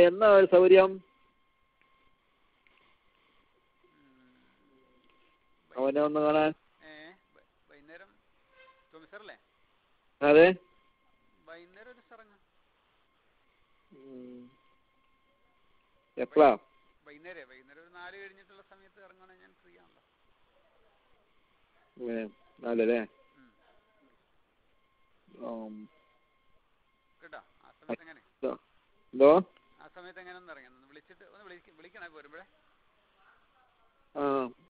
എന്നാ ഒരു സൗകര്യം അവനെ ഒന്ന് കാണാൻ ഏ വൈ- വൈകുന്നേരം തോമസറല്ലേ അതെ വൈകുന്നേരം ഒരു സ്ഥലം ഉം. എപ്പോഴാ വൈകുന്നേരം വൈകുന്നേരം ഒരു നാല് കഴിഞ്ഞിട്ടുള്ള സമയത്ത് ഇറങ്ങുകയാണെങ്കിൽ ഞാൻ ഫ്രീ ആണല്ലോ ഏ, നാലല്ലേ ഉം. ഉം. കേട്ടോ ആ സമയത്ത് എങ്ങനെ എന്തോ ആ സമയത്ത് എങ്ങനെ ഒന്ന് ഇറങ്ങി ഒന്ന് വിളിച്ചിട്ട് ഒന്ന് വിളിക്ക വിളിക്കണേ പോരുമ്പോഴേ ആ